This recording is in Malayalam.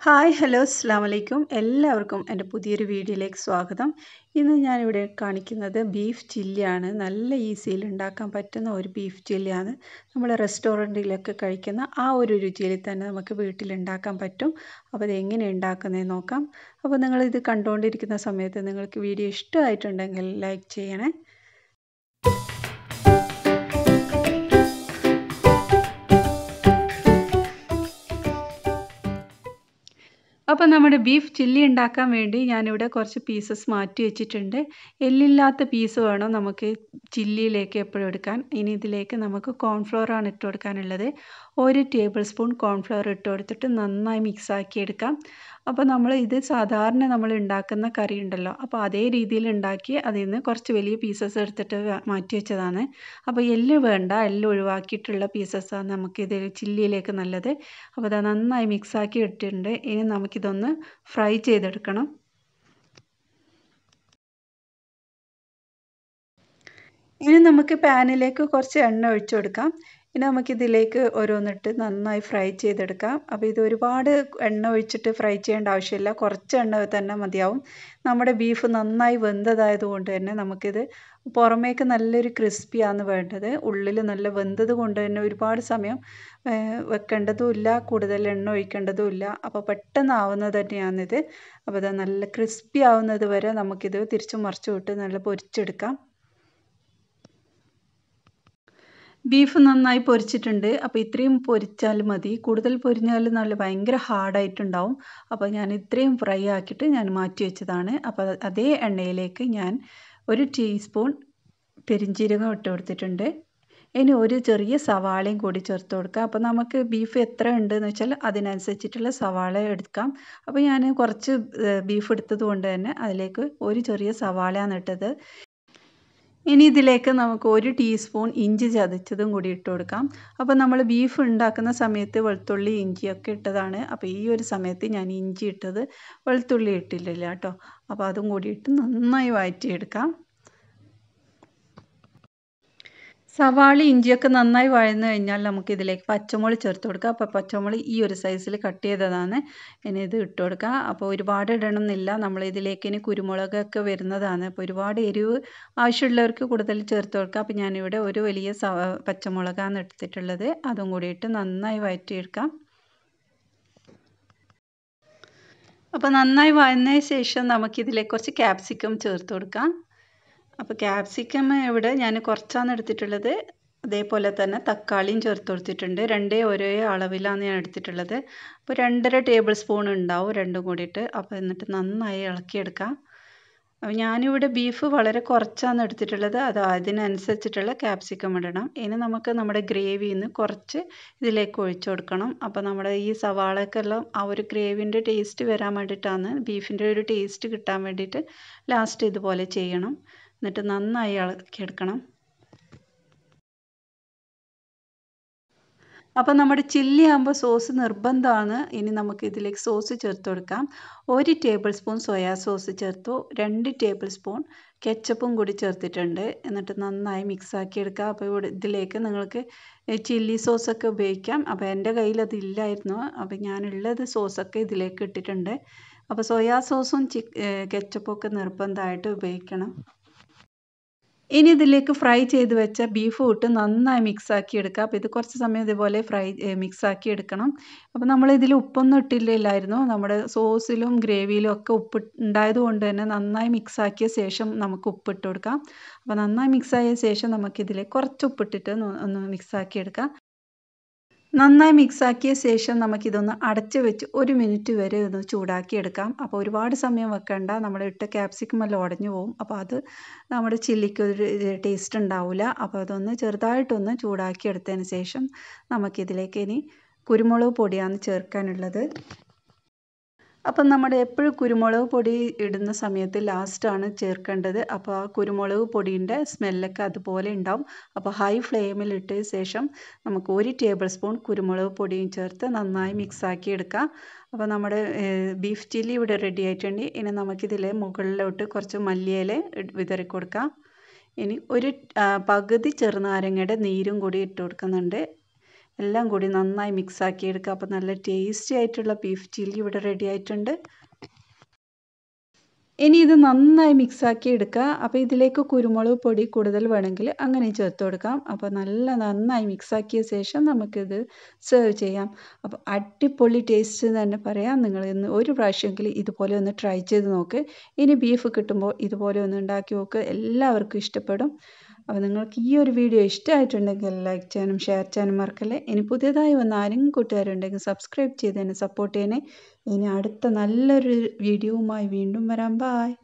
ഹായ് ഹലോ അസ്സാം വലൈക്കും എല്ലാവർക്കും എൻ്റെ പുതിയൊരു വീഡിയോയിലേക്ക് സ്വാഗതം ഇന്ന് ഞാനിവിടെ കാണിക്കുന്നത് ബീഫ് ചില്ലിയാണ് നല്ല ഈസിയിൽ ഉണ്ടാക്കാൻ പറ്റുന്ന ഒരു ബീഫ് ചില്ലിയാണ് നമ്മൾ റെസ്റ്റോറൻറ്റിലൊക്കെ കഴിക്കുന്ന ആ ഒരു രുചിയിൽ തന്നെ നമുക്ക് വീട്ടിൽ ഉണ്ടാക്കാൻ പറ്റും അപ്പോൾ അത് എങ്ങനെ ഉണ്ടാക്കുന്നതെന്ന് നോക്കാം അപ്പോൾ നിങ്ങളിത് കണ്ടുകൊണ്ടിരിക്കുന്ന സമയത്ത് നിങ്ങൾക്ക് വീഡിയോ ഇഷ്ടമായിട്ടുണ്ടെങ്കിൽ ലൈക്ക് ചെയ്യണേ അപ്പോൾ നമ്മുടെ ബീഫ് ചില്ലി ഉണ്ടാക്കാൻ വേണ്ടി ഞാനിവിടെ കുറച്ച് പീസസ് മാറ്റി വെച്ചിട്ടുണ്ട് എല്ലില്ലാത്ത പീസ് വേണം നമുക്ക് ചില്ലിയിലേക്ക് എപ്പോഴും എടുക്കാൻ ഇനി ഇതിലേക്ക് നമുക്ക് കോൺഫ്ലോറാണ് ഇട്ട് കൊടുക്കാനുള്ളത് ഒരു ടേബിൾ സ്പൂൺ കോൺഫ്ലവർ ഇട്ട് കൊടുത്തിട്ട് നന്നായി മിക്സ് ആക്കി എടുക്കാം അപ്പോൾ നമ്മൾ ഇത് സാധാരണ നമ്മൾ ഉണ്ടാക്കുന്ന കറി ഉണ്ടല്ലോ അപ്പോൾ അതേ രീതിയിൽ ഉണ്ടാക്കി അതിൽ നിന്ന് കുറച്ച് വലിയ പീസസ് എടുത്തിട്ട് മാറ്റി വെച്ചതാണ് അപ്പോൾ എല്ല് വേണ്ട എല്ല് ഒഴിവാക്കിയിട്ടുള്ള പീസസാണ് നമുക്കിത് ചില്ലിയിലേക്ക് നല്ലത് അപ്പോൾ അത് നന്നായി മിക്സ് ആക്കി ഇട്ടിട്ടുണ്ട് ഇനി നമുക്കിതൊന്ന് ഫ്രൈ ചെയ്തെടുക്കണം ഇനി നമുക്ക് പാനിലേക്ക് കുറച്ച് എണ്ണ ഒഴിച്ചു കൊടുക്കാം ഇനി നമുക്കിതിലേക്ക് ഓരോന്നിട്ട് നന്നായി ഫ്രൈ ചെയ്തെടുക്കാം അപ്പോൾ ഇത് ഒരുപാട് എണ്ണ ഒഴിച്ചിട്ട് ഫ്രൈ ചെയ്യേണ്ട ആവശ്യമില്ല കുറച്ച് എണ്ണ തന്നെ മതിയാവും നമ്മുടെ ബീഫ് നന്നായി വെന്തതായത് കൊണ്ട് തന്നെ നമുക്കിത് പുറമേക്ക് നല്ലൊരു ക്രിസ്പിയാണ് വേണ്ടത് ഉള്ളിൽ നല്ല വെന്തത് കൊണ്ട് തന്നെ ഒരുപാട് സമയം വെക്കേണ്ടതുമില്ല കൂടുതൽ എണ്ണ ഒഴിക്കേണ്ടതുമില്ല അപ്പോൾ പെട്ടെന്ന് ആവുന്നത് തന്നെയാണിത് അപ്പോൾ ഇത് നല്ല ക്രിസ്പി ആവുന്നത് വരെ നമുക്കിത് തിരിച്ചു മറിച്ചു വിട്ട് നല്ല പൊരിച്ചെടുക്കാം ബീഫ് നന്നായി പൊരിച്ചിട്ടുണ്ട് അപ്പോൾ ഇത്രയും പൊരിച്ചാൽ മതി കൂടുതൽ പൊരിഞ്ഞാൽ നല്ല ഭയങ്കര ഹാർഡായിട്ടുണ്ടാവും അപ്പോൾ ഞാൻ ഇത്രയും ഫ്രൈ ആക്കിയിട്ട് ഞാൻ മാറ്റി വെച്ചതാണ് അപ്പോൾ അതേ എണ്ണയിലേക്ക് ഞാൻ ഒരു ടീസ്പൂൺ പെരിഞ്ജീരകം ഇട്ട് കൊടുത്തിട്ടുണ്ട് ഇനി ഒരു ചെറിയ സവാളയും കൂടി ചേർത്ത് കൊടുക്കുക അപ്പോൾ നമുക്ക് ബീഫ് എത്ര ഉണ്ടെന്ന് വെച്ചാൽ അതിനനുസരിച്ചിട്ടുള്ള സവാള എടുക്കാം അപ്പോൾ ഞാൻ കുറച്ച് ബീഫ് എടുത്തത് കൊണ്ട് തന്നെ അതിലേക്ക് ഒരു ചെറിയ സവാളയാണ് ഇട്ടത് ഇനി ഇതിലേക്ക് നമുക്ക് ഒരു ടീസ്പൂൺ ഇഞ്ചി ചതച്ചതും കൂടി ഇട്ട് കൊടുക്കാം അപ്പോൾ നമ്മൾ ബീഫ് ഉണ്ടാക്കുന്ന സമയത്ത് വെളുത്തുള്ളി ഇഞ്ചിയൊക്കെ ഇട്ടതാണ് അപ്പോൾ ഈ ഒരു സമയത്ത് ഞാൻ ഇഞ്ചി ഇട്ടത് വെളുത്തുള്ളി ഇട്ടില്ല കേട്ടോ അപ്പോൾ അതും കൂടി ഇട്ട് നന്നായി വഴറ്റിയെടുക്കാം സവാള ഇഞ്ചിയൊക്കെ നന്നായി വഴന്നു കഴിഞ്ഞാൽ നമുക്ക് ഇതിലേക്ക് പച്ചമുളക് ചേർത്ത് കൊടുക്കാം അപ്പോൾ പച്ചമുളക് ഈ ഒരു സൈസിൽ കട്ട് ചെയ്തതാണ് ഇനി ഇത് ഇട്ട് കൊടുക്കുക അപ്പോൾ ഒരുപാട് ഇടണമെന്നില്ല നമ്മൾ ഇതിലേക്ക് ഇനി കുരുമുളകൊക്കെ വരുന്നതാണ് അപ്പോൾ ഒരുപാട് എരിവ് ആവശ്യമുള്ളവർക്ക് കൂടുതൽ ചേർത്ത് കൊടുക്കുക അപ്പോൾ ഞാനിവിടെ ഒരു വലിയ പച്ചമുളകാണ് എടുത്തിട്ടുള്ളത് അതും കൂടി ഇട്ട് നന്നായി വഴറ്റിയെടുക്കാം അപ്പോൾ നന്നായി വഴന്നതിന് ശേഷം നമുക്കിതിലേക്ക് കുറച്ച് ക്യാപ്സിക്കം ചേർത്ത് കൊടുക്കാം അപ്പോൾ ക്യാപ്സിക്കം ഇവിടെ ഞാൻ കുറച്ചാണ് എടുത്തിട്ടുള്ളത് അതേപോലെ തന്നെ തക്കാളിയും ചേർത്ത് കൊടുത്തിട്ടുണ്ട് രണ്ടേ ഒരേ അളവിലാണ് ഞാൻ എടുത്തിട്ടുള്ളത് അപ്പോൾ രണ്ടര ടേബിൾ സ്പൂൺ ഉണ്ടാവും രണ്ടും കൂടിയിട്ട് അപ്പോൾ എന്നിട്ട് നന്നായി ഇളക്കിയെടുക്കാം അപ്പോൾ ഞാനിവിടെ ബീഫ് വളരെ കുറച്ചാണ് എടുത്തിട്ടുള്ളത് അത് അതിനനുസരിച്ചിട്ടുള്ള ക്യാപ്സിക്കം ഇടണം ഇനി നമുക്ക് നമ്മുടെ ഗ്രേവിയിൽ നിന്ന് കുറച്ച് ഇതിലേക്ക് ഒഴിച്ചു കൊടുക്കണം അപ്പോൾ നമ്മുടെ ഈ സവാളക്കെല്ലാം ആ ഒരു ഗ്രേവിൻ്റെ ടേസ്റ്റ് വരാൻ വേണ്ടിയിട്ടാണ് ബീഫിൻ്റെ ഒരു ടേസ്റ്റ് കിട്ടാൻ വേണ്ടിയിട്ട് ലാസ്റ്റ് ഇതുപോലെ ചെയ്യണം എന്നിട്ട് നന്നായി ഇളക്കിയെടുക്കണം അപ്പോൾ നമ്മുടെ ചില്ലി ആകുമ്പോൾ സോസ് നിർബന്ധമാണ് ഇനി നമുക്ക് ഇതിലേക്ക് സോസ് ചേർത്ത് കൊടുക്കാം ഒരു ടേബിൾ സ്പൂൺ സോയാ സോസ് ചേർത്തു രണ്ട് ടേബിൾ സ്പൂൺ കെച്ചപ്പും കൂടി ചേർത്തിട്ടുണ്ട് എന്നിട്ട് നന്നായി മിക്സ് ആക്കി എടുക്കുക അപ്പോൾ ഇവിടെ ഇതിലേക്ക് നിങ്ങൾക്ക് ചില്ലി സോസൊക്കെ ഉപയോഗിക്കാം അപ്പോൾ എൻ്റെ കയ്യിൽ അതില്ലായിരുന്നു അപ്പോൾ ഞാനുള്ളത് സോസൊക്കെ ഇതിലേക്ക് ഇട്ടിട്ടുണ്ട് അപ്പോൾ സോയാ സോസും ചി കെച്ചപ്പും ഒക്കെ നിർബന്ധമായിട്ട് ഉപയോഗിക്കണം ഇനി ഇതിലേക്ക് ഫ്രൈ ചെയ്ത് വെച്ച ബീഫ് ഇട്ട് നന്നായി മിക്സ് ആക്കി എടുക്കുക അപ്പോൾ ഇത് കുറച്ച് സമയം ഇതുപോലെ ഫ്രൈ മിക്സ് ആക്കി എടുക്കണം അപ്പോൾ നമ്മൾ ഇതിൽ ഉപ്പൊന്നും ഇട്ടില്ലായിരുന്നു നമ്മുടെ സോസിലും ഗ്രേവിയിലും ഒക്കെ ഉപ്പ് ഉണ്ടായത് കൊണ്ട് തന്നെ നന്നായി മിക്സ് ആക്കിയ ശേഷം നമുക്ക് ഉപ്പിട്ട് കൊടുക്കാം അപ്പോൾ നന്നായി മിക്സ് ആയ ശേഷം നമുക്കിതിലേക്ക് കുറച്ച് ഉപ്പിട്ടിട്ട് ഒന്ന് മിക്സ് ആക്കി എടുക്കാം നന്നായി മിക്സ് ആക്കിയ ശേഷം നമുക്കിതൊന്ന് അടച്ച് വെച്ച് ഒരു മിനിറ്റ് വരെ ഒന്ന് ചൂടാക്കി എടുക്കാം അപ്പോൾ ഒരുപാട് സമയം വെക്കണ്ട നമ്മൾ ഇട്ട ക്യാപ്സിക്കം എല്ലാം ഉടഞ്ഞു പോകും അപ്പോൾ അത് നമ്മുടെ ചില്ലിക്ക് ഒരു ടേസ്റ്റ് ഉണ്ടാവില്ല അപ്പോൾ അതൊന്ന് ചെറുതായിട്ടൊന്ന് ചൂടാക്കി എടുത്തതിന് ശേഷം നമുക്കിതിലേക്ക് ഇനി കുരുമുളക് പൊടിയാണ് ചേർക്കാനുള്ളത് അപ്പം നമ്മുടെ എപ്പോഴും കുരുമുളക് പൊടി ഇടുന്ന സമയത്ത് ലാസ്റ്റാണ് ചേർക്കേണ്ടത് അപ്പോൾ ആ കുരുമുളക് പൊടിൻ്റെ സ്മെല്ലൊക്കെ അതുപോലെ ഉണ്ടാവും അപ്പോൾ ഹൈ ഫ്ലെയിമിൽ ഇട്ട ശേഷം നമുക്ക് ഒരു ടേബിൾ സ്പൂൺ കുരുമുളക് പൊടിയും ചേർത്ത് നന്നായി മിക്സ് ആക്കി എടുക്കാം അപ്പോൾ നമ്മുടെ ബീഫ് ചില്ലി ഇവിടെ റെഡി ആയിട്ടുണ്ട് ഇനി നമുക്കിതിൽ മുകളിലോട്ട് കുറച്ച് മല്ലിയില വിതറി കൊടുക്കാം ഇനി ഒരു പകുതി ചെറുനാരങ്ങയുടെ നീരും കൂടി ഇട്ട് കൊടുക്കുന്നുണ്ട് എല്ലാം കൂടി നന്നായി മിക്സാക്കി എടുക്കുക അപ്പോൾ നല്ല ടേസ്റ്റി ആയിട്ടുള്ള ബീഫ് ചില്ലി ഇവിടെ റെഡി ആയിട്ടുണ്ട് ഇനി ഇത് നന്നായി മിക്സാക്കി എടുക്കുക അപ്പോൾ ഇതിലേക്ക് കുരുമുളക് പൊടി കൂടുതൽ വേണമെങ്കിൽ അങ്ങനെ ചേർത്ത് കൊടുക്കാം അപ്പോൾ നല്ല നന്നായി മിക്സാക്കിയ ശേഷം നമുക്കിത് സെർവ് ചെയ്യാം അപ്പോൾ അടിപൊളി ടേസ്റ്റ് എന്ന് തന്നെ പറയാം നിങ്ങൾ ഇന്ന് ഒരു പ്രാവശ്യമെങ്കിലും ഇതുപോലെ ഒന്ന് ട്രൈ ചെയ്ത് നോക്ക് ഇനി ബീഫ് കിട്ടുമ്പോൾ ഇതുപോലെ ഒന്ന് ഉണ്ടാക്കി നോക്ക് എല്ലാവർക്കും ഇഷ്ടപ്പെടും അപ്പോൾ നിങ്ങൾക്ക് ഈ ഒരു വീഡിയോ ഇഷ്ടമായിട്ടുണ്ടെങ്കിൽ ലൈക്ക് ചെയ്യാനും ഷെയർ ചെയ്യാനും മറക്കല്ലേ ഇനി പുതിയതായി വന്ന ആരെങ്കിലും കൂട്ടുകാരുണ്ടെങ്കിൽ സബ്സ്ക്രൈബ് ചെയ്ത് തന്നെ സപ്പോർട്ട് ചെയ്യണേ ഇനി അടുത്ത നല്ലൊരു വീഡിയോവുമായി വീണ്ടും വരാം ബായ്